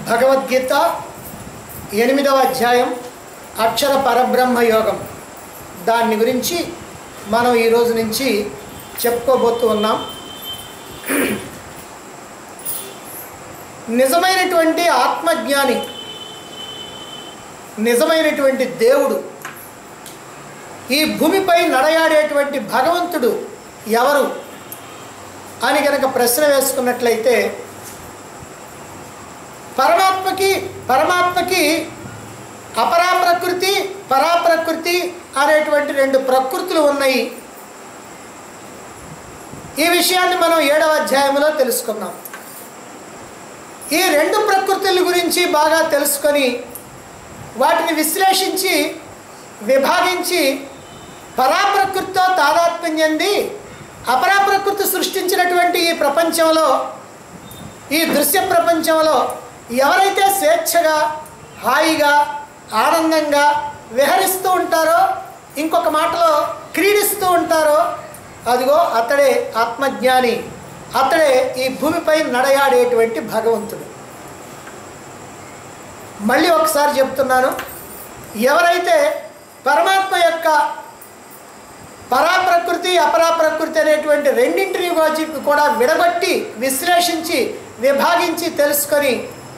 భగవద్గీత ఎనిమిదవ అధ్యాయం అక్షర పరబ్రహ్మ యోగం దాని గురించి మనం ఈ రోజు నుంచి చెప్పుకోబోతూ ఉన్నాం నిజమైనటువంటి ఆత్మజ్ఞాని నిజమైనటువంటి దేవుడు ఈ భూమిపై నడయాడేటువంటి భగవంతుడు ఎవరు అని కనుక ప్రశ్న వేసుకున్నట్లయితే పరమాత్మకి పరమాత్మకి అపరా ప్రకృతి పరాప్రకృతి అనేటువంటి రెండు ప్రకృతులు ఉన్నాయి ఈ విషయాన్ని మనం ఏడవ అధ్యాయంలో తెలుసుకున్నాం ఈ రెండు ప్రకృతుల గురించి బాగా తెలుసుకొని వాటిని విశ్లేషించి విభాగించి పరాప్రకృతితో తాదాత్మ్యం చెంది అపరాప్రకృతి సృష్టించినటువంటి ఈ ప్రపంచంలో ఈ దృశ్య ప్రపంచంలో ఎవరైతే స్వేచ్ఛగా హాయిగా ఆనందంగా విహరిస్తూ ఉంటారో ఇంకొక మాటలో క్రీడిస్తూ ఉంటారో అదిగో అతడే ఆత్మజ్ఞాని అతడే ఈ భూమిపై నడయాడేటువంటి భగవంతుడు మళ్ళీ ఒకసారి చెప్తున్నాను ఎవరైతే పరమాత్మ యొక్క పరాప్రకృతి అపరాప్రకృతి అనేటువంటి రెండింటిని గురించి కూడా విడగొట్టి విశ్లేషించి విభాగించి తెలుసుకొని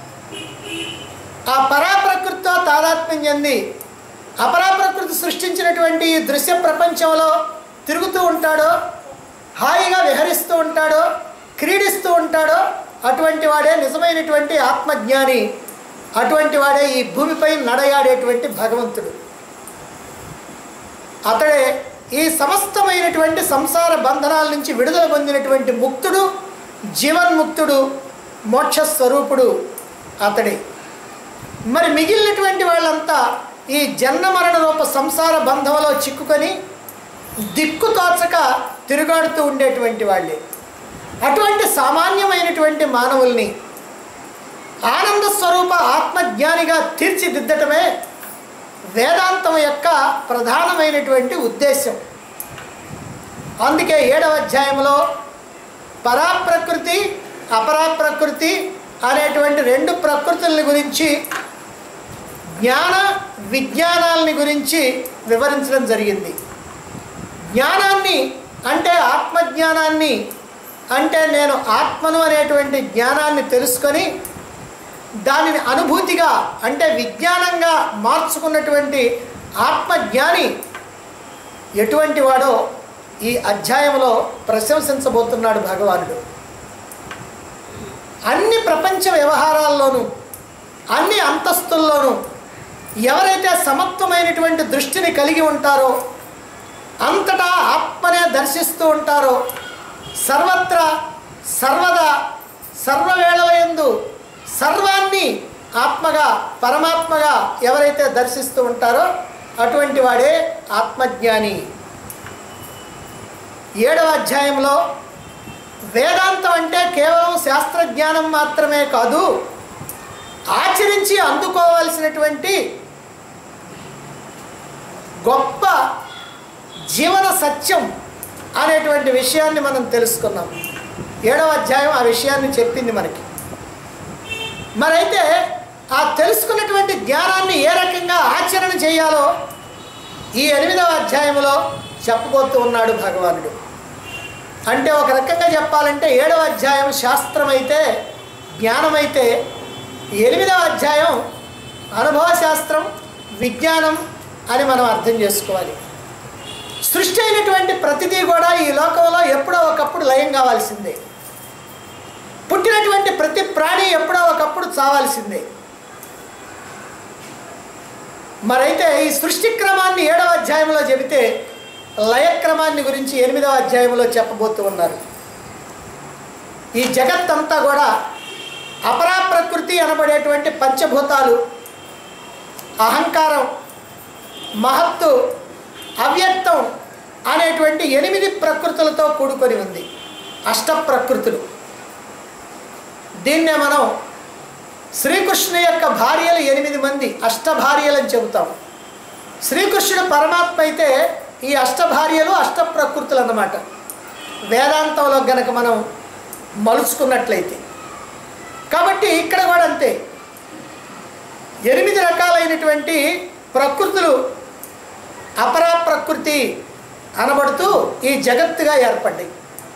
ఆ పరాప్రకృతితో తాదాత్మ్యం చెంది అపరాప్రకృతి సృష్టించినటువంటి ఈ దృశ్య ప్రపంచంలో తిరుగుతూ ఉంటాడో హాయిగా విహరిస్తూ ఉంటాడో క్రీడిస్తూ ఉంటాడో అటువంటి వాడే నిజమైనటువంటి ఆత్మజ్ఞాని అటువంటి వాడే ఈ భూమిపై నడయాడేటువంటి భగవంతుడు అతడే ఈ సమస్తమైనటువంటి సంసార బంధనాల నుంచి విడుదల పొందినటువంటి ముక్తుడు జీవన్ముక్తుడు మోక్ష స్వరూపుడు అతడే మరి మిగిలినటువంటి వాళ్ళంతా ఈ జన్మ మరణ రూప సంసార బంధంలో చిక్కుకొని దిక్కు తోచక తిరుగాడుతూ ఉండేటువంటి వాళ్ళే అటువంటి సామాన్యమైనటువంటి మానవుల్ని ఆనంద స్వరూప ఆత్మజ్ఞానిగా తీర్చిదిద్దటమే వేదాంతం యొక్క ప్రధానమైనటువంటి ఉద్దేశం అందుకే ఏడవ అధ్యాయంలో పరాప్రకృతి అపరాప్రకృతి అనేటువంటి రెండు ప్రకృతుల గురించి జ్ఞాన విజ్ఞానాలని గురించి వివరించడం జరిగింది జ్ఞానాన్ని అంటే ఆత్మజ్ఞానాన్ని అంటే నేను ఆత్మను అనేటువంటి జ్ఞానాన్ని తెలుసుకొని దానిని అనుభూతిగా అంటే విజ్ఞానంగా మార్చుకున్నటువంటి ఆత్మజ్ఞాని ఎటువంటి వాడో ఈ అధ్యాయంలో ప్రశంసించబోతున్నాడు భగవానుడు అన్ని ప్రపంచ వ్యవహారాల్లోనూ అన్ని అంతస్తుల్లోనూ ఎవరైతే సమత్వమైనటువంటి దృష్టిని కలిగి ఉంటారో అంతటా ఆత్మనే దర్శిస్తూ ఉంటారో సర్వత్రా సర్వదా సర్వవేళలయందు సర్వాన్ని ఆత్మగా పరమాత్మగా ఎవరైతే దర్శిస్తూ ఉంటారో అటువంటి వాడే ఆత్మజ్ఞాని ఏడవ అధ్యాయంలో వేదాంతం అంటే కేవలం శాస్త్రజ్ఞానం మాత్రమే కాదు ఆచరించి అందుకోవాల్సినటువంటి గొప్ప జీవన సత్యం అనేటువంటి విషయాన్ని మనం తెలుసుకున్నాం ఏడవ అధ్యాయం ఆ విషయాన్ని చెప్పింది మనకి మరైతే ఆ తెలుసుకున్నటువంటి జ్ఞానాన్ని ఏ రకంగా ఆచరణ చేయాలో ఈ ఎనిమిదవ అధ్యాయంలో చెప్పబోతూ ఉన్నాడు భగవానుడు అంటే ఒక రకంగా చెప్పాలంటే ఏడవ అధ్యాయం శాస్త్రమైతే జ్ఞానమైతే ఎనిమిదవ అధ్యాయం అనుభవ శాస్త్రం విజ్ఞానం అని మనం అర్థం చేసుకోవాలి సృష్టి అయినటువంటి ప్రతిదీ కూడా ఈ లోకంలో ఎప్పుడో ఒకప్పుడు లయం కావాల్సిందే పుట్టినటువంటి ప్రతి ప్రాణి ఎప్పుడో ఒకప్పుడు చావాల్సిందే మరైతే ఈ సృష్టి క్రమాన్ని ఏడవ అధ్యాయంలో చెబితే లయక్రమాన్ని గురించి ఎనిమిదవ అధ్యాయంలో చెప్పబోతూ ఉన్నారు ఈ జగత్తంతా కూడా అపరాప్రకృతి అనబడేటువంటి పంచభూతాలు అహంకారం మహత్తు అవ్యక్తం అనేటువంటి ఎనిమిది ప్రకృతులతో కూడుకొని ఉంది అష్ట ప్రకృతులు దీన్నే మనం శ్రీకృష్ణు యొక్క భార్యలు ఎనిమిది మంది అష్ట భార్యలు అని చెబుతాం శ్రీకృష్ణుడు పరమాత్మ అయితే ఈ అష్ట భార్యలు అష్ట ప్రకృతులు అన్నమాట వేదాంతంలో గనక మనం మలుచుకున్నట్లయితే కాబట్టి ఇక్కడ కూడా అంతే ఎనిమిది రకాలైనటువంటి ప్రకృతులు అపరా ప్రకృతి అనబడుతూ ఈ జగత్తుగా ఏర్పడ్డాయి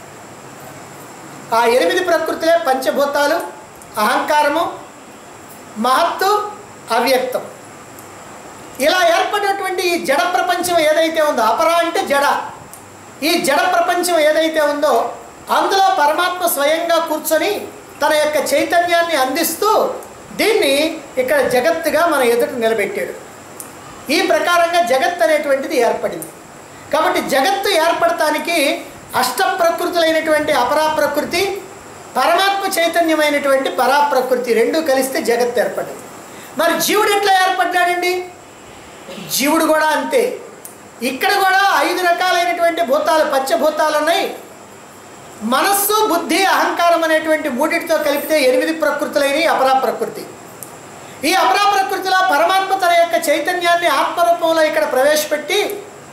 ఆ ఎనిమిది ప్రకృతులే పంచభూతాలు అహంకారము మహత్తు అవ్యక్తం ఇలా ఏర్పడినటువంటి ఈ జడ ప్రపంచం ఏదైతే ఉందో అపర అంటే జడ ఈ జడ ప్రపంచం ఏదైతే ఉందో అందులో పరమాత్మ స్వయంగా కూర్చొని తన యొక్క చైతన్యాన్ని అందిస్తూ దీన్ని ఇక్కడ జగత్తుగా మన ఎదుట నిలబెట్టాడు ఈ ప్రకారంగా జగత్ అనేటువంటిది ఏర్పడింది కాబట్టి జగత్తు ఏర్పడటానికి అష్ట ప్రకృతులైనటువంటి అపరా ప్రకృతి పరమాత్మ చైతన్యమైనటువంటి పరాప్రకృతి రెండు కలిస్తే జగత్ ఏర్పడింది మరి జీవుడు ఎట్లా ఏర్పడ్డాడండి జీవుడు కూడా అంతే ఇక్కడ కూడా ఐదు రకాలైనటువంటి భూతాలు పంచభూతాలు ఉన్నాయి మనస్సు బుద్ధి అహంకారం అనేటువంటి మూడిటితో కలిపితే ఎనిమిది ప్రకృతులైనవి అపరా ప్రకృతి ఈ అపరా ప్రకృతిలో పరమాత్మ తన యొక్క చైతన్యాన్ని ఆత్మరూపంలో ఇక్కడ ప్రవేశపెట్టి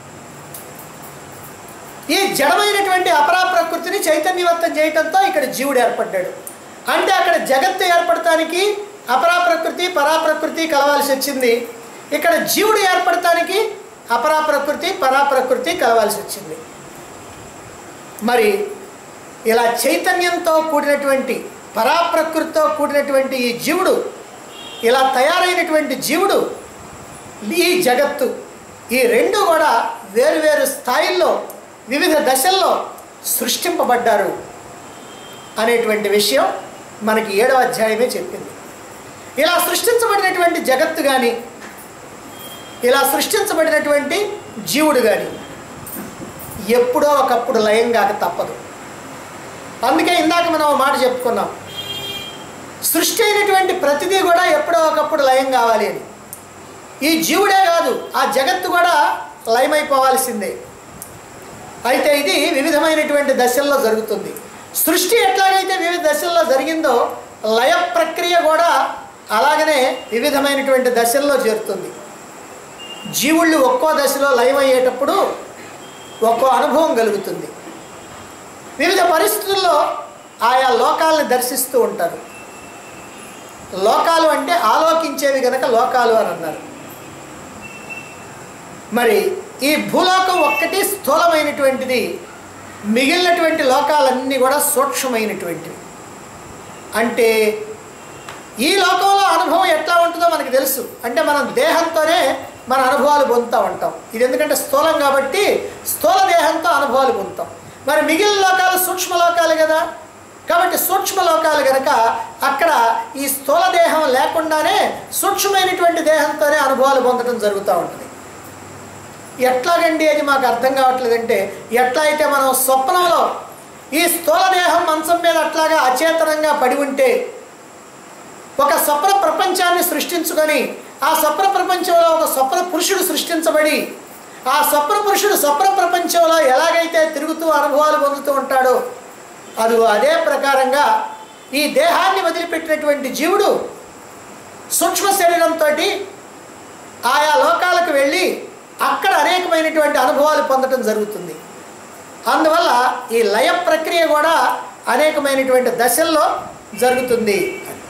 ఈ జడమైనటువంటి అపరా ప్రకృతిని చైతన్యవంతం చేయటంతో ఇక్కడ జీవుడు ఏర్పడ్డాడు అంటే అక్కడ జగత్తు ఏర్పడటానికి అపరా ప్రకృతి పరా ప్రకృతి కలవాల్సి వచ్చింది ఇక్కడ జీవుడు ఏర్పడటానికి అపరా ప్రకృతి పరా ప్రకృతి కలవాల్సి వచ్చింది మరి ఇలా చైతన్యంతో కూడినటువంటి పరాప్రకృతితో కూడినటువంటి ఈ జీవుడు ఇలా తయారైనటువంటి జీవుడు ఈ జగత్తు ఈ రెండు కూడా వేరువేరు స్థాయిల్లో వివిధ దశల్లో సృష్టింపబడ్డారు అనేటువంటి విషయం మనకి ఏడవ అధ్యాయమే చెప్పింది ఇలా సృష్టించబడినటువంటి జగత్తు కానీ ఇలా సృష్టించబడినటువంటి జీవుడు కానీ ఎప్పుడో ఒకప్పుడు లయం కాక తప్పదు అందుకే ఇందాక మనం ఒక మాట చెప్పుకున్నాం సృష్టి అయినటువంటి ప్రతిదీ కూడా ఎప్పుడో ఒకప్పుడు లయం కావాలి అని ఈ జీవుడే కాదు ఆ జగత్తు కూడా లయమైపోవాల్సిందే అయితే ఇది వివిధమైనటువంటి దశల్లో జరుగుతుంది సృష్టి ఎట్లాగైతే వివిధ దశల్లో జరిగిందో లయ ప్రక్రియ కూడా అలాగనే వివిధమైనటువంటి దశల్లో చేరుతుంది జీవుళ్ళు ఒక్కో దశలో లయమయ్యేటప్పుడు ఒక్కో అనుభవం కలుగుతుంది వివిధ పరిస్థితుల్లో ఆయా లోకాలను దర్శిస్తూ ఉంటారు లోకాలు అంటే ఆలోకించేవి గనక లోకాలు అని అన్నారు మరి ఈ భూలోకం ఒక్కటి స్థూలమైనటువంటిది మిగిలినటువంటి లోకాలన్నీ కూడా సూక్ష్మమైనటువంటివి అంటే ఈ లోకంలో అనుభవం ఎట్లా ఉంటుందో మనకు తెలుసు అంటే మనం దేహంతోనే మన అనుభవాలు పొందుతూ ఉంటాం ఇది ఎందుకంటే స్థూలం కాబట్టి స్థూల దేహంతో అనుభవాలు పొందుతాం మరి మిగిలిన లోకాలు సూక్ష్మ లోకాలు కదా కాబట్టి సూక్ష్మ లోకాలు కనుక అక్కడ ఈ స్థూల దేహం లేకుండానే సూక్ష్మమైనటువంటి దేహంతోనే అనుభవాలు పొందడం జరుగుతూ ఉంటుంది ఎట్లాగండి అది మాకు అర్థం కావట్లేదంటే ఎట్లా అయితే మనం స్వప్నంలో ఈ స్థూల దేహం మంచం మీద అట్లాగా అచేతనంగా పడి ఉంటే ఒక స్వప్న ప్రపంచాన్ని సృష్టించుకొని ఆ స్వప్న ప్రపంచంలో ఒక స్వప్న పురుషుడు సృష్టించబడి ఆ స్వప్న పురుషుడు స్వప్న ప్రపంచంలో ఎలాగైతే తిరుగుతూ అనుభవాలు పొందుతూ ఉంటాడో అది అదే ప్రకారంగా ఈ దేహాన్ని వదిలిపెట్టినటువంటి జీవుడు సూక్ష్మ శరీరంతో ఆయా లోకాలకు వెళ్ళి అక్కడ అనేకమైనటువంటి అనుభవాలు పొందటం జరుగుతుంది అందువల్ల ఈ లయ ప్రక్రియ కూడా అనేకమైనటువంటి దశల్లో జరుగుతుంది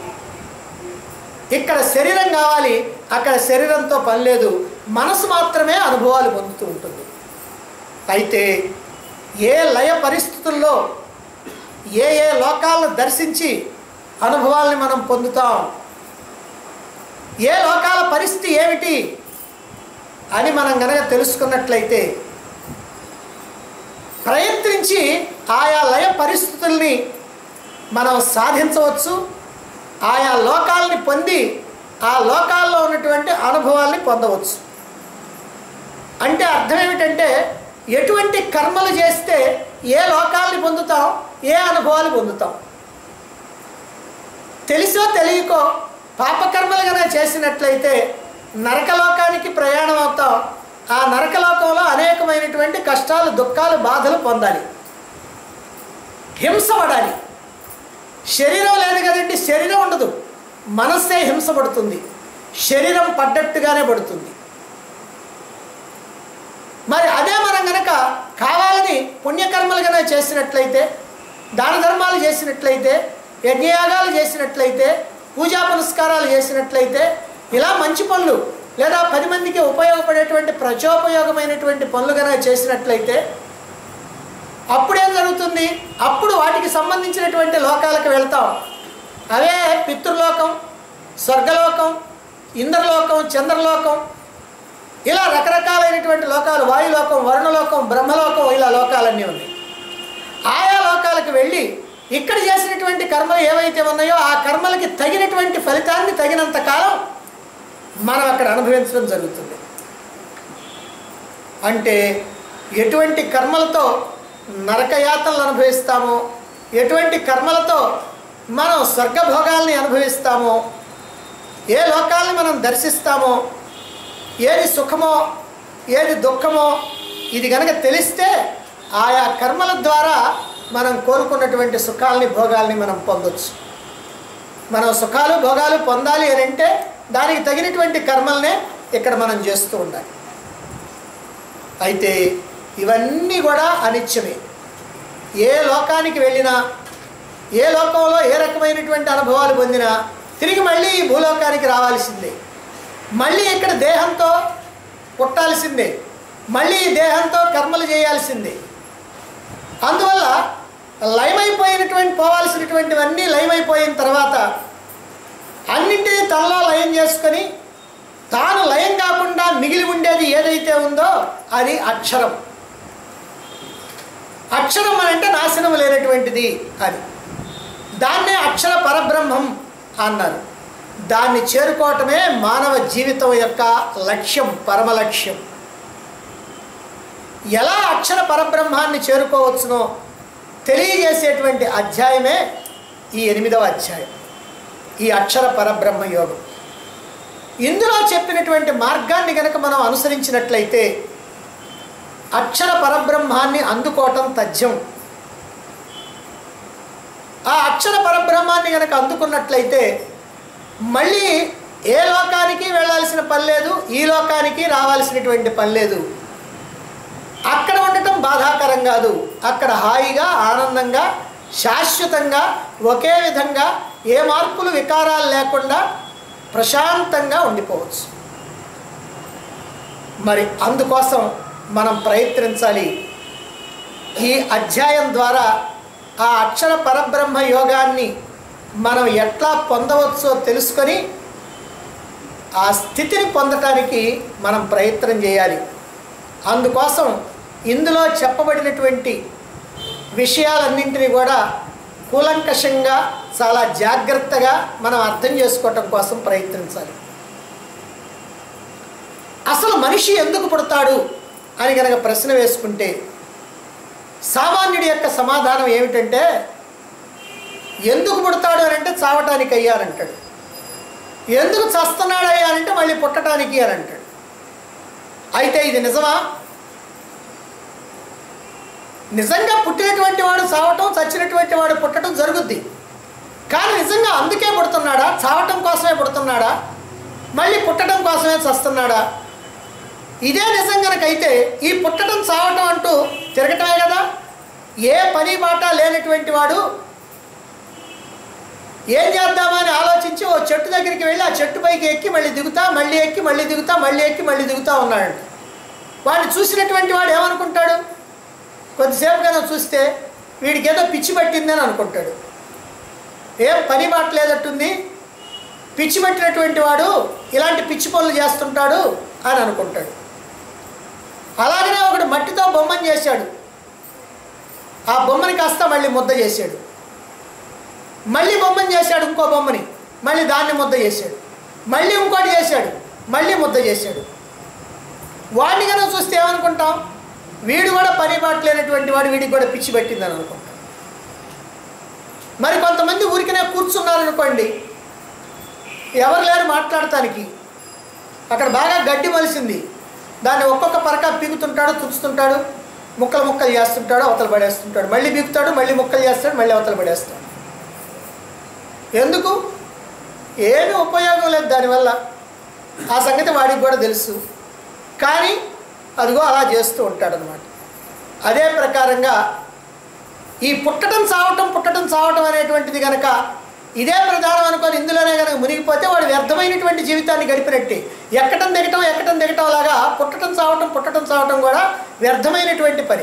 ఇక్కడ శరీరం కావాలి అక్కడ శరీరంతో పని లేదు మనసు మాత్రమే అనుభవాలు పొందుతూ ఉంటుంది అయితే ఏ లయ పరిస్థితుల్లో ఏ ఏ లోకాలను దర్శించి అనుభవాల్ని మనం పొందుతాం ఏ లోకాల పరిస్థితి ఏమిటి అని మనం గనక తెలుసుకున్నట్లయితే ప్రయత్నించి ఆయా లయ పరిస్థితుల్ని మనం సాధించవచ్చు ఆయా లోకాలని పొంది ఆ లోకాల్లో ఉన్నటువంటి అనుభవాల్ని పొందవచ్చు అంటే అర్థం ఏమిటంటే ఎటువంటి కర్మలు చేస్తే ఏ లోకాలని పొందుతాం ఏ అనుభవాలు పొందుతాం తెలిసో తెలియకో పాపకర్మలు కనుక చేసినట్లయితే నరకలోకానికి ప్రయాణం అవుతాం ఆ నరకలోకంలో అనేకమైనటువంటి కష్టాలు దుఃఖాలు బాధలు పొందాలి హింస పడాలి శరీరం లేదు కదండి శరీరం ఉండదు మనస్సే హింసపడుతుంది శరీరం పడ్డట్టుగానే పడుతుంది మరి అదే మనం గనక కావాలని పుణ్యకర్మలు కనుక చేసినట్లయితే దాన ధర్మాలు చేసినట్లయితే యజ్ఞయాగాలు చేసినట్లయితే పూజా పునస్కారాలు చేసినట్లయితే ఇలా మంచి పనులు లేదా పది మందికి ఉపయోగపడేటువంటి ప్రజోపయోగమైనటువంటి పనులు కనుక చేసినట్లయితే అప్పుడేం జరుగుతుంది అప్పుడు వాటికి సంబంధించినటువంటి లోకాలకు వెళ్తాం అవే పితృలోకం స్వర్గలోకం ఇంద్రలోకం చంద్రలోకం ఇలా రకరకాలైనటువంటి లోకాలు వాయులోకం వరుణలోకం బ్రహ్మలోకం ఇలా లోకాలన్నీ ఉన్నాయి ఆయా లోకాలకు వెళ్ళి ఇక్కడ చేసినటువంటి కర్మలు ఏవైతే ఉన్నాయో ఆ కర్మలకి తగినటువంటి ఫలితాన్ని తగినంత కాలం మనం అక్కడ అనుభవించడం జరుగుతుంది అంటే ఎటువంటి కర్మలతో నరకయాతనలు అనుభవిస్తామో ఎటువంటి కర్మలతో మనం స్వర్గభోగాల్ని అనుభవిస్తామో ఏ లోకాలని మనం దర్శిస్తామో ఏది సుఖమో ఏది దుఃఖమో ఇది కనుక తెలిస్తే ఆయా కర్మల ద్వారా మనం కోరుకున్నటువంటి సుఖాలని భోగాల్ని మనం పొందొచ్చు మనం సుఖాలు భోగాలు పొందాలి అని అంటే దానికి తగినటువంటి కర్మల్నే ఇక్కడ మనం చేస్తూ ఉండాలి అయితే ఇవన్నీ కూడా అనిత్యమే ఏ లోకానికి వెళ్ళినా ఏ లోకంలో ఏ రకమైనటువంటి అనుభవాలు పొందినా తిరిగి మళ్ళీ ఈ భూలోకానికి రావాల్సిందే మళ్ళీ ఇక్కడ దేహంతో పుట్టాల్సిందే మళ్ళీ ఈ దేహంతో కర్మలు చేయాల్సిందే అందువల్ల లయమైపోయినటువంటి పోవాల్సినటువంటివన్నీ లయమైపోయిన తర్వాత అన్నింటినీ తనలో లయం చేసుకొని తాను లయం కాకుండా మిగిలి ఉండేది ఏదైతే ఉందో అది అక్షరం అక్షరం అని అంటే నాశనం లేనటువంటిది అది దాన్నే అక్షర పరబ్రహ్మం అన్నారు దాన్ని చేరుకోవటమే మానవ జీవితం యొక్క లక్ష్యం పరమ లక్ష్యం ఎలా అక్షర పరబ్రహ్మాన్ని చేరుకోవచ్చునో తెలియజేసేటువంటి అధ్యాయమే ఈ ఎనిమిదవ అధ్యాయం ఈ అక్షర పరబ్రహ్మ యోగం ఇందులో చెప్పినటువంటి మార్గాన్ని గనక మనం అనుసరించినట్లయితే అక్షర పరబ్రహ్మాన్ని అందుకోవటం తథ్యం ఆ అక్షర పరబ్రహ్మాన్ని గనక అందుకున్నట్లయితే మళ్ళీ ఏ లోకానికి వెళ్ళాల్సిన పని లేదు ఈ లోకానికి రావాల్సినటువంటి పని లేదు అక్కడ ఉండటం బాధాకరం కాదు అక్కడ హాయిగా ఆనందంగా శాశ్వతంగా ఒకే విధంగా ఏ మార్పులు వికారాలు లేకుండా ప్రశాంతంగా ఉండిపోవచ్చు మరి అందుకోసం మనం ప్రయత్నించాలి ఈ అధ్యాయం ద్వారా ఆ అక్షర పరబ్రహ్మ యోగాన్ని మనం ఎట్లా పొందవచ్చో తెలుసుకొని ఆ స్థితిని పొందటానికి మనం ప్రయత్నం చేయాలి అందుకోసం ఇందులో చెప్పబడినటువంటి విషయాలన్నింటినీ కూడా కూలంకషంగా చాలా జాగ్రత్తగా మనం అర్థం చేసుకోవటం కోసం ప్రయత్నించాలి అసలు మనిషి ఎందుకు పుడతాడు అని కనుక ప్రశ్న వేసుకుంటే సామాన్యుడి యొక్క సమాధానం ఏమిటంటే ఎందుకు పుడతాడు అని అంటే చావటానికి అయ్యారంటాడు ఎందుకు చస్తున్నాడు అయ్యా అంటే మళ్ళీ పుట్టడానికి అని అంటాడు అయితే ఇది నిజమా నిజంగా పుట్టినటువంటి వాడు చావటం చచ్చినటువంటి వాడు పుట్టడం జరుగుద్ది కానీ నిజంగా అందుకే పుడుతున్నాడా చావటం కోసమే పుడుతున్నాడా మళ్ళీ పుట్టడం కోసమే చస్తున్నాడా ఇదే నిజం కనుకైతే ఈ పుట్టడం చావటం అంటూ తిరగటమే కదా ఏ పని బాట లేనటువంటి వాడు ఏం చేద్దామని ఆలోచించి ఓ చెట్టు దగ్గరికి వెళ్ళి ఆ చెట్టు పైకి ఎక్కి మళ్ళీ దిగుతా మళ్ళీ ఎక్కి మళ్ళీ దిగుతా మళ్ళీ ఎక్కి మళ్ళీ దిగుతా ఉన్నాడంట వాడిని చూసినటువంటి వాడు ఏమనుకుంటాడు కొద్దిసేపు కనుక చూస్తే వీడికి ఏదో పిచ్చి పట్టిందని అనుకుంటాడు ఏం పని బాట లేదట్టుంది పిచ్చి పట్టినటువంటి వాడు ఇలాంటి పిచ్చి పనులు చేస్తుంటాడు అని అనుకుంటాడు అలాగనే ఒకడు మట్టితో బొమ్మని చేశాడు ఆ బొమ్మని కాస్త మళ్ళీ ముద్ద చేశాడు మళ్ళీ బొమ్మని చేశాడు ఇంకో బొమ్మని మళ్ళీ దాన్ని ముద్ద చేశాడు మళ్ళీ ఇంకోటి చేశాడు మళ్ళీ ముద్ద చేశాడు వాడిని కనుక చూస్తే ఏమనుకుంటాం వీడు కూడా పని బాటలేనటువంటి వాడు వీడికి కూడా పిచ్చి పెట్టిందని అనుకుంటాం మరి కొంతమంది ఊరికనే కూర్చున్నారనుకోండి ఎవరు లేరు మాట్లాడటానికి అక్కడ బాగా గడ్డి మలిసింది దాన్ని ఒక్కొక్క పరక పీకుతుంటాడు తుంచుతుంటాడు ముక్కలు ముక్కలు చేస్తుంటాడు అవతల పడేస్తుంటాడు మళ్ళీ పీకుతాడు మళ్ళీ ముక్కలు చేస్తాడు మళ్ళీ అవతల పడేస్తాడు ఎందుకు ఏమీ ఉపయోగం లేదు దానివల్ల ఆ సంగతి వాడికి కూడా తెలుసు కానీ అదిగో అలా చేస్తూ ఉంటాడనమాట అదే ప్రకారంగా ఈ పుట్టడం చావటం పుట్టడం చావటం అనేటువంటిది కనుక ఇదే ప్రధానం అనుకొని ఇందులోనే కనుక మునిగిపోతే వాడు వ్యర్థ వ్యర్థమైనటువంటి జీవితాన్ని గడిపినట్టే ఎక్కటం దిగటం ఎక్కటం దిగటం లాగా పుట్టటం చావటం పుట్టటం చావటం కూడా వ్యర్థమైనటువంటి పని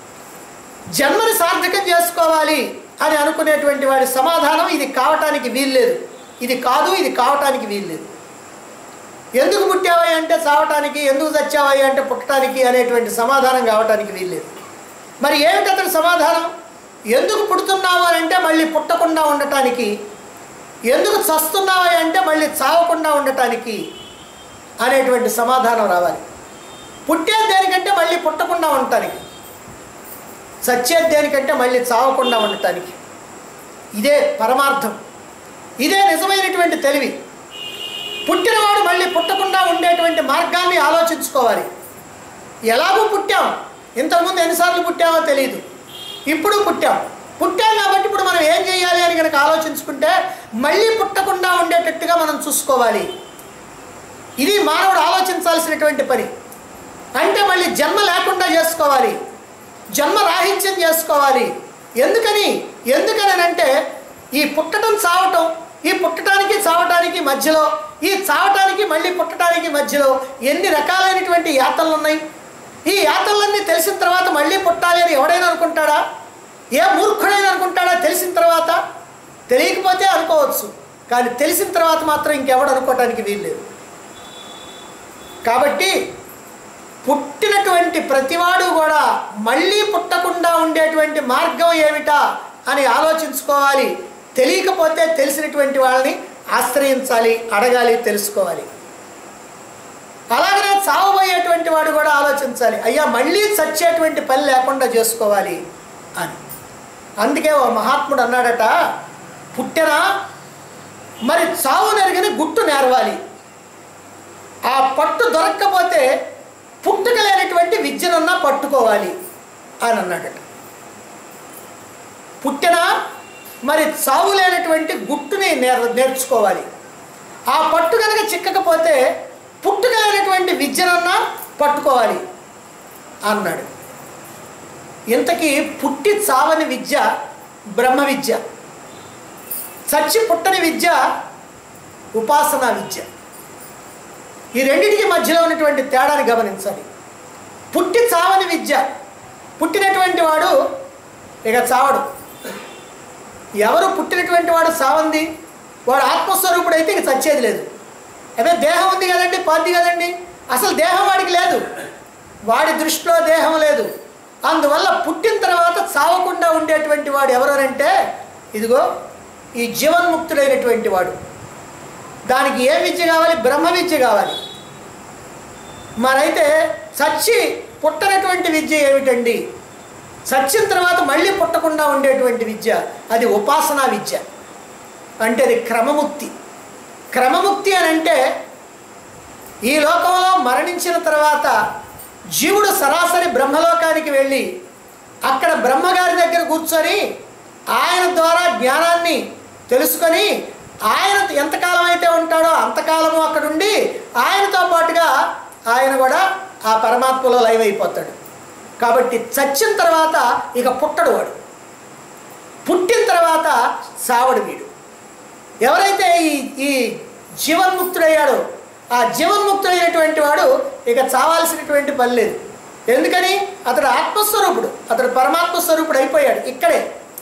జన్మని సార్థకం చేసుకోవాలి అని అనుకునేటువంటి వాడి సమాధానం ఇది కావటానికి వీల్లేదు ఇది కాదు ఇది కావటానికి వీల్లేదు ఎందుకు పుట్టావా అంటే చావటానికి ఎందుకు చచ్చావా అంటే పుట్టడానికి అనేటువంటి సమాధానం కావటానికి వీల్లేదు మరి ఏమిటి అతని సమాధానం ఎందుకు పుడుతున్నావు అని అంటే మళ్ళీ పుట్టకుండా ఉండటానికి ఎందుకు చస్తున్నావా అంటే మళ్ళీ చావకుండా ఉండటానికి అనేటువంటి సమాధానం రావాలి పుట్టేది దేనికంటే మళ్ళీ పుట్టకుండా ఉండటానికి చచ్చేది దేనికంటే మళ్ళీ చావకుండా ఉండటానికి ఇదే పరమార్థం ఇదే నిజమైనటువంటి తెలివి పుట్టినవాడు మళ్ళీ పుట్టకుండా ఉండేటువంటి మార్గాన్ని ఆలోచించుకోవాలి ఎలాగూ పుట్టాం ఇంతకుముందు ఎన్నిసార్లు పుట్టామో తెలియదు ఇప్పుడు పుట్టాం పుట్టాం కాబట్టి ఇప్పుడు మనం ఏం చేయాలి అని కనుక ఆలోచించుకుంటే మళ్ళీ పుట్టకుండా ఉండేటట్టుగా మనం చూసుకోవాలి ఇది మానవుడు ఆలోచించాల్సినటువంటి పని అంటే మళ్ళీ జన్మ లేకుండా చేసుకోవాలి జన్మ రాహిత్యం చేసుకోవాలి ఎందుకని ఎందుకని అంటే ఈ పుట్టడం చావటం ఈ పుట్టడానికి చావటానికి మధ్యలో ఈ చావటానికి మళ్ళీ పుట్టడానికి మధ్యలో ఎన్ని రకాలైనటువంటి యాతనలు ఉన్నాయి ఈ యాతనలన్నీ తెలిసిన తర్వాత మళ్ళీ పుట్టాలి అని ఎవడైనా అనుకుంటాడా ఏ మూర్ఖుడైనా అనుకుంటాడా తెలిసిన తర్వాత తెలియకపోతే అనుకోవచ్చు కానీ తెలిసిన తర్వాత మాత్రం ఇంకెవడు అనుకోవటానికి వీల్లేదు కాబట్టి పుట్టినటువంటి ప్రతివాడు కూడా మళ్ళీ పుట్టకుండా ఉండేటువంటి మార్గం ఏమిటా అని ఆలోచించుకోవాలి తెలియకపోతే తెలిసినటువంటి వాళ్ళని ఆశ్రయించాలి అడగాలి తెలుసుకోవాలి అలాగనే చావబోయేటువంటి వాడు కూడా ఆలోచించాలి అయ్యా మళ్ళీ చచ్చేటువంటి పని లేకుండా చేసుకోవాలి అని అందుకే ఓ మహాత్ముడు అన్నాడట పుట్టెనా మరి చావు నెరగని గుట్టు నేరవాలి ఆ పట్టు దొరక్కపోతే పుట్టుక లేనటువంటి విద్యనన్నా పట్టుకోవాలి అని అన్నాడట పుట్టిన మరి చావు లేనటువంటి గుట్టుని నేర్ నేర్చుకోవాలి ఆ పట్టు కనుక చిక్కకపోతే పుట్టుక లేనటువంటి విద్యనన్నా పట్టుకోవాలి అన్నాడు ఇంతకీ పుట్టి చావని విద్య బ్రహ్మ విద్య చచ్చి పుట్టని విద్య ఉపాసనా విద్య ఈ రెండింటికి మధ్యలో ఉన్నటువంటి తేడాని గమనించాలి పుట్టి చావని విద్య పుట్టినటువంటి వాడు ఇక చావడు ఎవరు పుట్టినటువంటి వాడు చావంది వాడు ఆత్మస్వరూపుడు అయితే ఇక చచ్చేది లేదు అదే దేహం ఉంది కదండి పాది కదండి అసలు దేహం వాడికి లేదు వాడి దృష్టిలో దేహం లేదు అందువల్ల పుట్టిన తర్వాత చావకుండా ఉండేటువంటి వాడు ఎవరనంటే ఇదిగో ఈ జీవన్ముక్తుడైనటువంటి వాడు దానికి ఏ విద్య కావాలి బ్రహ్మ విద్య కావాలి మరైతే చచ్చి పుట్టనటువంటి విద్య ఏమిటండి చచ్చిన తర్వాత మళ్ళీ పుట్టకుండా ఉండేటువంటి విద్య అది ఉపాసనా విద్య అంటే అది క్రమముక్తి క్రమముక్తి అని అంటే ఈ లోకంలో మరణించిన తర్వాత జీవుడు సరాసరి బ్రహ్మలోకానికి వెళ్ళి అక్కడ బ్రహ్మగారి దగ్గర కూర్చొని ఆయన ద్వారా జ్ఞానాన్ని తెలుసుకొని ఆయన ఎంతకాలం అయితే ఉంటాడో అంతకాలము అక్కడ ఉండి ఆయనతో పాటుగా ఆయన కూడా ఆ పరమాత్మలో లైవ్ అయిపోతాడు కాబట్టి చచ్చిన తర్వాత ఇక పుట్టడు వాడు పుట్టిన తర్వాత సావడు వీడు ఎవరైతే ఈ ఈ జీవన్ముక్తుడయ్యాడో ఆ జీవన్ముక్తుడైనటువంటి వాడు ఇక చావాల్సినటువంటి పని లేదు ఎందుకని అతడు ఆత్మస్వరూపుడు అతడు పరమాత్మ స్వరూపుడు అయిపోయాడు ఇక్కడే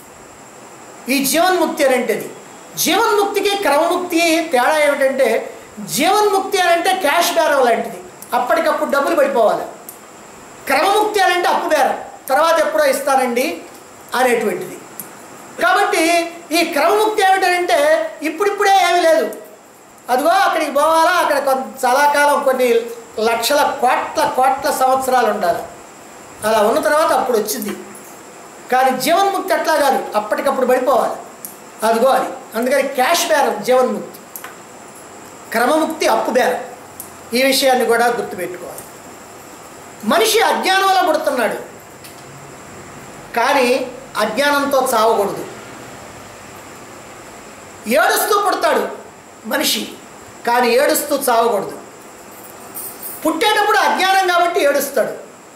ఈ జీవన్ముక్తి అని అంటేది జీవన్ముక్తికి క్రమముక్తికి తేడా ఏమిటంటే జీవన్ముక్తి అని అంటే క్యాష్ బేరం లాంటిది అప్పటికప్పుడు డబ్బులు పడిపోవాలి క్రమముక్తి అని అంటే అప్పు బేరం తర్వాత ఎప్పుడో ఇస్తానండి అనేటువంటిది కాబట్టి ఈ క్రమముక్తి ఏమిటంటే ఇప్పుడిప్పుడే ఏమీ లేదు అదిగో అక్కడికి పోవాలా అక్కడ కొంత చాలా కాలం కొన్ని లక్షల కోట్ల కోట్ల సంవత్సరాలు ఉండాలి అలా ఉన్న తర్వాత అప్పుడు వచ్చింది కానీ జీవన్ముక్తి అట్లా కాదు అప్పటికప్పుడు పడిపోవాలి అదిగో అది అందుకని క్యాష్ బేరం జీవన్ముక్తి క్రమముక్తి అప్పు బేరం ఈ విషయాన్ని కూడా గుర్తుపెట్టుకోవాలి మనిషి అజ్ఞానంలో పుడుతున్నాడు కానీ అజ్ఞానంతో చావకూడదు ఏడుస్తూ పుడతాడు మనిషి కానీ ఏడుస్తూ చావకూడదు పుట్టేటప్పుడు అజ్ఞానం కాబట్టి ఏడుస్తాడు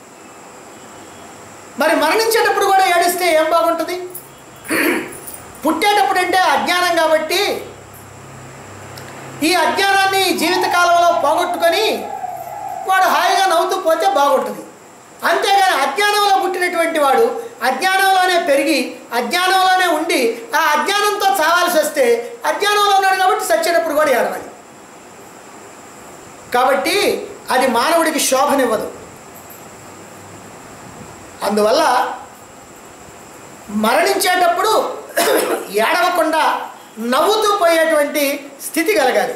మరి మరణించేటప్పుడు కూడా ఏడిస్తే ఏం బాగుంటుంది పుట్టేటప్పుడు అంటే అజ్ఞానం కాబట్టి ఈ అజ్ఞానాన్ని జీవితకాలంలో పోగొట్టుకొని వాడు హాయిగా నవ్వుతూ పోతే బాగుంటుంది అంతేగాని అజ్ఞానంలో పుట్టినటువంటి వాడు అజ్ఞానంలోనే పెరిగి అజ్ఞానంలోనే ఉండి ఆ అజ్ఞానంతో చావాల్సి వస్తే అజ్ఞానంలో ఉన్నాడు కాబట్టి చచ్చేటప్పుడు కూడా ఏడవాలి కాబట్టి అది మానవుడికి శోభనివ్వదు అందువల్ల మరణించేటప్పుడు ఏడవకుండా నవ్వుతూ పోయేటువంటి స్థితి కలగాలి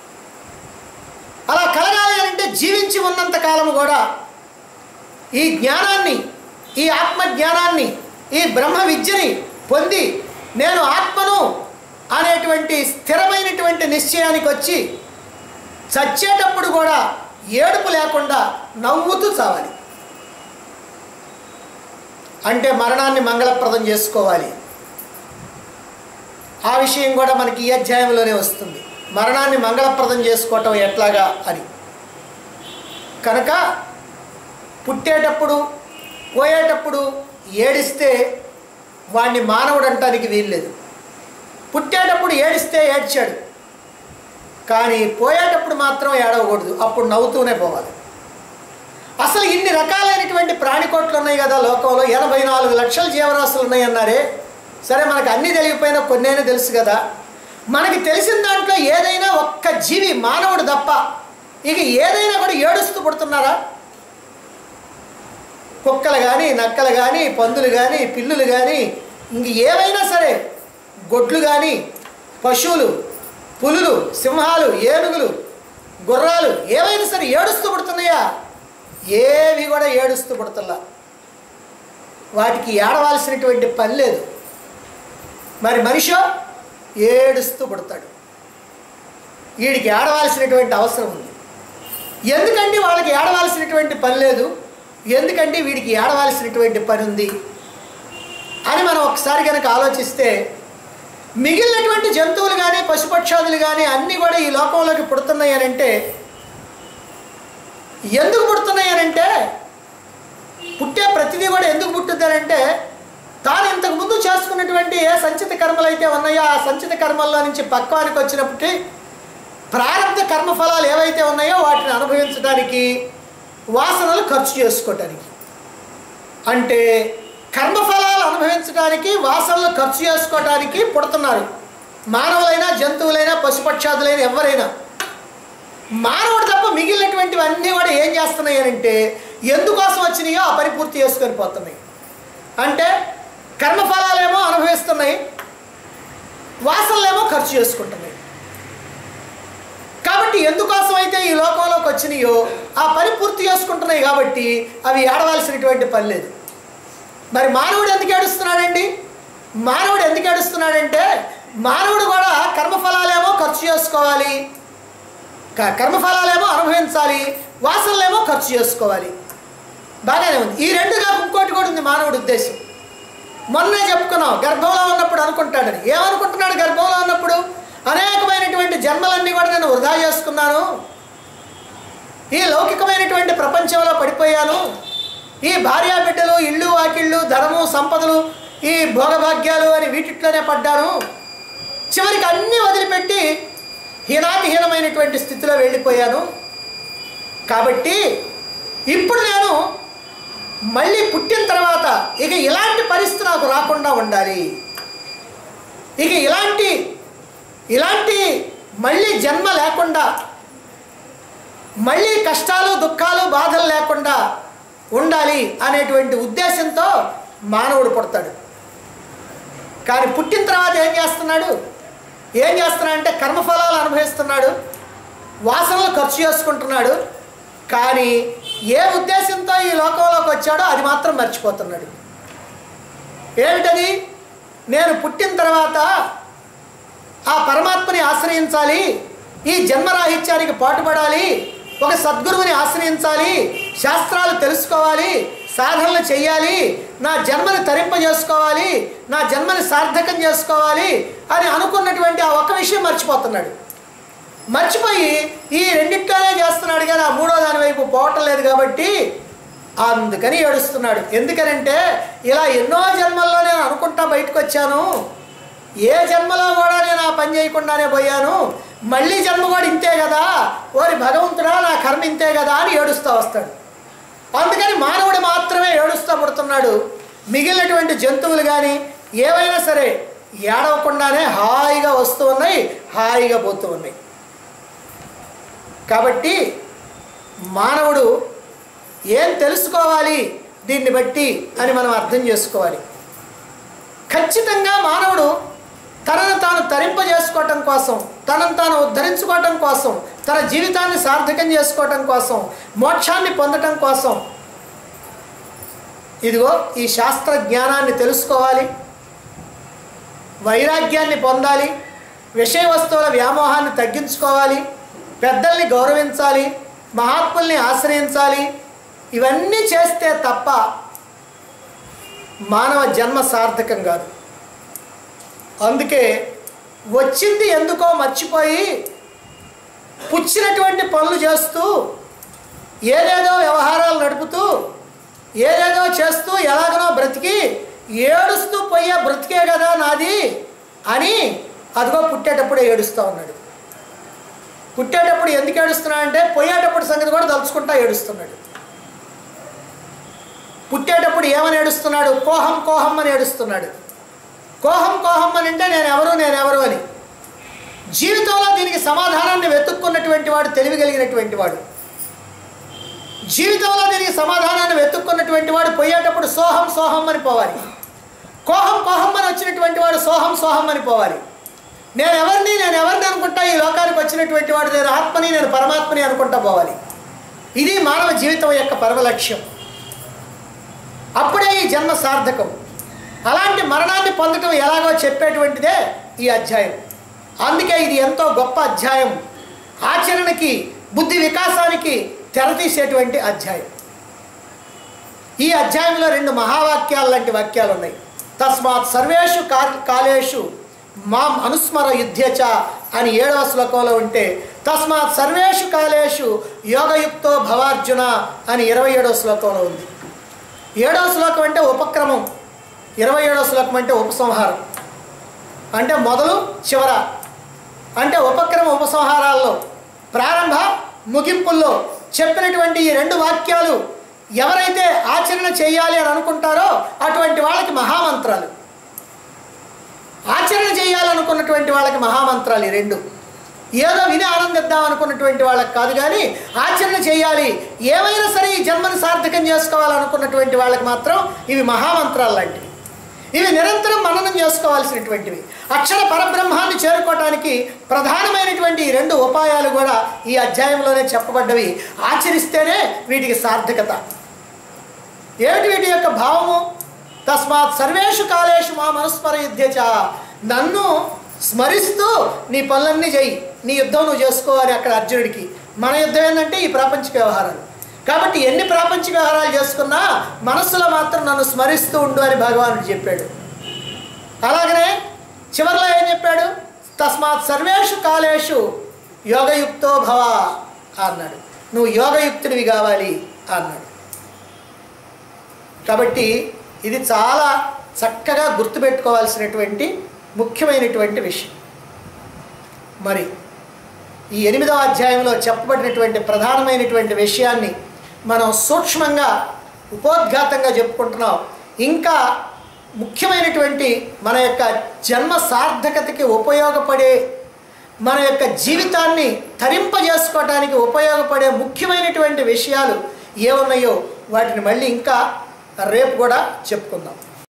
అలా కలగాలి అంటే జీవించి ఉన్నంత కాలము కూడా ఈ జ్ఞానాన్ని ఈ ఆత్మ జ్ఞానాన్ని ఈ బ్రహ్మ విద్యని పొంది నేను ఆత్మను అనేటువంటి స్థిరమైనటువంటి నిశ్చయానికి వచ్చి చచ్చేటప్పుడు కూడా ఏడుపు లేకుండా నవ్వుతూ చావాలి అంటే మరణాన్ని మంగళప్రదం చేసుకోవాలి ఆ విషయం కూడా మనకి ఈ అధ్యాయంలోనే వస్తుంది మరణాన్ని మంగళప్రదం చేసుకోవటం ఎట్లాగా అని కనుక పుట్టేటప్పుడు పోయేటప్పుడు ఏడిస్తే వాడిని మానవుడు అంటానికి వీల్లేదు పుట్టేటప్పుడు ఏడిస్తే ఏడ్చాడు కానీ పోయేటప్పుడు మాత్రం ఏడవకూడదు అప్పుడు నవ్వుతూనే పోవాలి అసలు ఇన్ని రకాలైనటువంటి ప్రాణికోట్లు ఉన్నాయి కదా లోకంలో ఎనభై నాలుగు లక్షల జీవరాశులు ఉన్నాయి అన్నారే సరే మనకు అన్నీ తెలియకపోయినా కొన్నైనా తెలుసు కదా మనకి తెలిసిన దాంట్లో ఏదైనా ఒక్క జీవి మానవుడు తప్ప ఇక ఏదైనా కూడా ఏడుస్తూ పుడుతున్నారా కుక్కలు కానీ నక్కలు కానీ పందులు కానీ పిల్లులు కానీ ఇంక ఏవైనా సరే గొడ్లు కానీ పశువులు పులులు సింహాలు ఏనుగులు గుర్రాలు ఏవైనా సరే ఏడుస్తూ పుడుతున్నాయా ఏవి కూడా ఏడుస్తూ పుడుతున్నా వాటికి ఏడవలసినటువంటి పని లేదు మరి మనిషో ఏడుస్తూ పుడతాడు వీడికి ఏడవలసినటువంటి అవసరం ఉంది ఎందుకంటే వాళ్ళకి ఏడవలసినటువంటి పని లేదు ఎందుకంటే వీడికి ఏడవలసినటువంటి పని ఉంది అని మనం ఒకసారి కనుక ఆలోచిస్తే మిగిలినటువంటి జంతువులు కానీ పశుపక్షాదులు కానీ అన్నీ కూడా ఈ లోకంలోకి పుడుతున్నాయి అని అంటే ఎందుకు పుడుతున్నాయి అని అంటే పుట్టే ప్రతిదీ కూడా ఎందుకు పుట్టుద్దానంటే తాను ఇంతకు ముందు చేసుకున్నటువంటి ఏ సంచిత కర్మలు అయితే ఉన్నాయో ఆ సంచిత కర్మల్లో నుంచి పక్వానికి వచ్చినప్పటి ప్రారంభ కర్మఫలాలు ఏవైతే ఉన్నాయో వాటిని అనుభవించడానికి వాసనలు ఖర్చు చేసుకోవటానికి అంటే కర్మఫలాలు అనుభవించడానికి వాసనలు ఖర్చు చేసుకోవడానికి పుడుతున్నారు మానవులైనా జంతువులైనా పశుపక్షాదులైనా ఎవరైనా మానవుడు తప్ప మిగిలినటువంటివన్నీ కూడా ఏం చేస్తున్నాయి అని అంటే ఎందుకోసం వచ్చినాయో ఆ పని పూర్తి చేసుకొని పోతున్నాయి అంటే కర్మఫలాలేమో అనుభవిస్తున్నాయి వాసనలేమో ఖర్చు చేసుకుంటున్నాయి కాబట్టి ఎందుకోసం అయితే ఈ లోకంలోకి వచ్చినాయో ఆ పని పూర్తి చేసుకుంటున్నాయి కాబట్టి అవి ఏడవలసినటువంటి పని లేదు మరి మానవుడు ఎందుకు ఏడుస్తున్నాడండి మానవుడు ఎందుకు ఏడుస్తున్నాడంటే మానవుడు కూడా కర్మఫలాలేమో ఖర్చు చేసుకోవాలి క- కర్మఫలాలేమో అనుభవించాలి వాసనలేమో ఖర్చు చేసుకోవాలి బాగానే ఉంది ఈ రెండు కాక ఇంకోటి కూడా ఉంది మానవుడి ఉద్దేశం మొన్నే చెప్పుకున్నాం గర్భంలో ఉన్నప్పుడు అనుకుంటాడని ఏమనుకుంటున్నాడు గర్భంలో ఉన్నప్పుడు అనేకమైనటువంటి జన్మలన్నీ కూడా నేను వృధా చేసుకున్నాను ఈ లౌకికమైనటువంటి ప్రపంచంలో పడిపోయాను ఈ భార్యా బిడ్డలు ఇళ్ళు వాకిళ్ళు ధనము సంపదలు ఈ భోగభాగ్యాలు అని వీటిట్లోనే పడ్డాను చివరికి అన్నీ వదిలిపెట్టి హీనాతిహీనమైనటువంటి స్థితిలో వెళ్ళిపోయాను కాబట్టి ఇప్పుడు నేను మళ్ళీ పుట్టిన తర్వాత ఇక ఇలాంటి పరిస్థితి నాకు రాకుండా ఉండాలి ఇక ఇలాంటి ఇలాంటి మళ్ళీ జన్మ లేకుండా మళ్ళీ కష్టాలు దుఃఖాలు బాధలు లేకుండా ఉండాలి అనేటువంటి ఉద్దేశంతో మానవుడు పుడతాడు కానీ పుట్టిన తర్వాత ఏం చేస్తున్నాడు ఏం చేస్తున్నాడంటే కర్మఫలాలు అనుభవిస్తున్నాడు వాసనలు ఖర్చు చేసుకుంటున్నాడు కానీ ఏ ఉద్దేశంతో ఈ లోకంలోకి వచ్చాడో అది మాత్రం మర్చిపోతున్నాడు ఏమిటది నేను పుట్టిన తర్వాత ఆ పరమాత్మని ఆశ్రయించాలి ఈ జన్మరాహిత్యానికి పాటుపడాలి ఒక సద్గురువుని ఆశ్రయించాలి శాస్త్రాలు తెలుసుకోవాలి సాధనలు చేయాలి నా జన్మని తరింపజేసుకోవాలి నా జన్మని సార్థకం చేసుకోవాలి అని అనుకున్నటువంటి ఆ ఒక్క విషయం మర్చిపోతున్నాడు మర్చిపోయి ఈ రెండిట్లోనే చేస్తున్నాడు కానీ ఆ మూడో దాని వైపు పోవటం లేదు కాబట్టి అందుకని ఏడుస్తున్నాడు ఎందుకనంటే ఇలా ఎన్నో జన్మల్లో నేను అనుకుంటా బయటకు వచ్చాను ఏ జన్మలో కూడా నేను ఆ పని చేయకుండానే పోయాను మళ్ళీ జన్మ కూడా ఇంతే కదా ఓరి భగవంతుడా నా కర్మ ఇంతే కదా అని ఏడుస్తూ వస్తాడు అందుకని మానవుడు మాత్రమే ఏడుస్తూ పుడుతున్నాడు మిగిలినటువంటి జంతువులు కానీ ఏవైనా సరే ఏడవకుండానే హాయిగా వస్తూ ఉన్నాయి హాయిగా పోతూ ఉన్నాయి కాబట్టి మానవుడు ఏం తెలుసుకోవాలి దీన్ని బట్టి అని మనం అర్థం చేసుకోవాలి ఖచ్చితంగా మానవుడు తనను తాను తరింపజేసుకోవటం కోసం తనను తాను ఉద్ధరించుకోవటం కోసం తన జీవితాన్ని సార్థకం చేసుకోవటం కోసం మోక్షాన్ని పొందటం కోసం ఇదిగో ఈ శాస్త్ర జ్ఞానాన్ని తెలుసుకోవాలి వైరాగ్యాన్ని పొందాలి విషయ వస్తువుల వ్యామోహాన్ని తగ్గించుకోవాలి పెద్దల్ని గౌరవించాలి మహాత్ముల్ని ఆశ్రయించాలి ఇవన్నీ చేస్తే తప్ప మానవ జన్మ సార్థకం కాదు అందుకే వచ్చింది ఎందుకో మర్చిపోయి పుచ్చినటువంటి పనులు చేస్తూ ఏదేదో వ్యవహారాలు నడుపుతూ ఏదేదో చేస్తూ ఎలాగనో బ్రతికి ఏడుస్తూ పోయే బ్రతికే కదా నాది అని అదిగో పుట్టేటప్పుడే ఏడుస్తూ ఉన్నాడు పుట్టేటప్పుడు ఎందుకు ఏడుస్తున్నా అంటే పోయేటప్పుడు సంగతి కూడా తలుచుకుంటా ఏడుస్తున్నాడు పుట్టేటప్పుడు ఏమని ఏడుస్తున్నాడు కోహం కోహం అని ఏడుస్తున్నాడు కోహం కోహం అని అంటే నేను ఎవరు నేను ఎవరు అని జీవితంలో దీనికి సమాధానాన్ని వెతుక్కున్నటువంటి వాడు తెలివి కలిగినటువంటి వాడు జీవితంలో దీనికి సమాధానాన్ని వెతుక్కున్నటువంటి వాడు పోయేటప్పుడు సోహం సోహం అని పోవాలి కోహం కోహం అని వచ్చినటువంటి వాడు సోహం సోహం అని పోవాలి నేను ఎవరిని నేను ఎవరిని అనుకుంటా ఈ లోకానికి వచ్చినటువంటి వాడు నేను ఆత్మని నేను పరమాత్మని అనుకుంటా పోవాలి ఇది మానవ జీవితం యొక్క పరమ లక్ష్యం అప్పుడే ఈ జన్మ సార్థకం అలాంటి మరణాన్ని పొందటం ఎలాగో చెప్పేటువంటిదే ఈ అధ్యాయం అందుకే ఇది ఎంతో గొప్ప అధ్యాయం ఆచరణకి బుద్ధి వికాసానికి తెరతీసేటువంటి అధ్యాయం ఈ అధ్యాయంలో రెండు మహావాక్యాలు లాంటి వాక్యాలు ఉన్నాయి తస్మాత్ సర్వేషు కా- కాలేషు మాం అనుస్మర యుధ్యచ అని ఏడవ శ్లోకంలో ఉంటే తస్మాత్ సర్వేషు కాలేషు యోగయుక్తో భవార్జున అని ఇరవై ఏడవ శ్లోకంలో ఉంది ఏడవ శ్లోకం అంటే ఉపక్రమం ఇరవై ఏడవ శ్లోకం అంటే ఉపసంహారం అంటే మొదలు చివర అంటే ఉపక్రమ ఉపసంహారాల్లో ప్రారంభ ముగింపుల్లో చెప్పినటువంటి ఈ రెండు వాక్యాలు ఎవరైతే ఆచరణ చేయాలి అని అనుకుంటారో అటువంటి వాళ్ళకి మహామంత్రాలు ఆచరణ చేయాలనుకున్నటువంటి వాళ్ళకి మహామంత్రాలు ఈ రెండు ఏదో విని ఆనందిద్దాం అనుకున్నటువంటి వాళ్ళకి కాదు కానీ ఆచరణ చేయాలి ఏమైనా సరే ఈ జన్మను సార్థకం చేసుకోవాలనుకున్నటువంటి వాళ్ళకి మాత్రం ఇవి మహామంత్రాలు లాంటివి ఇవి నిరంతరం మననం చేసుకోవాల్సినటువంటివి అక్షర పరబ్రహ్మాన్ని చేరుకోవటానికి ప్రధానమైనటువంటి ఈ రెండు ఉపాయాలు కూడా ఈ అధ్యాయంలోనే చెప్పబడ్డవి ఆచరిస్తేనే వీటికి సార్థకత ఏమిటి వీటి యొక్క భావము తస్మాత్ సర్వేషు కాలేషు మా మనుస్మర యుద్ధచ నన్ను స్మరిస్తూ నీ పనులన్నీ చెయ్యి నీ యుద్ధం నువ్వు చేసుకోవాలి అక్కడ అర్జునుడికి మన యుద్ధం ఏంటంటే ఈ ప్రాపంచిక వ్యవహారాలు కాబట్టి ఎన్ని ప్రాపంచిక వ్యవహారాలు చేసుకున్నా మనస్సులో మాత్రం నన్ను స్మరిస్తూ ఉండు అని భగవానుడు చెప్పాడు అలాగనే చివరిలో ఏం చెప్పాడు తస్మాత్ సర్వేషు కాలేషు యోగయుక్తో భవ అన్నాడు నువ్వు యోగయుక్తుడివి కావాలి అన్నాడు కాబట్టి ఇది చాలా చక్కగా గుర్తుపెట్టుకోవాల్సినటువంటి ముఖ్యమైనటువంటి విషయం మరి ఈ ఎనిమిదవ అధ్యాయంలో చెప్పబడినటువంటి ప్రధానమైనటువంటి విషయాన్ని మనం సూక్ష్మంగా ఉపోద్ఘాతంగా చెప్పుకుంటున్నాం ఇంకా ముఖ్యమైనటువంటి మన యొక్క జన్మ సార్థకతకి ఉపయోగపడే మన యొక్క జీవితాన్ని తరింపజేసుకోవడానికి ఉపయోగపడే ముఖ్యమైనటువంటి విషయాలు ఏమున్నాయో వాటిని మళ్ళీ ఇంకా రేపు కూడా చెప్పుకుందాం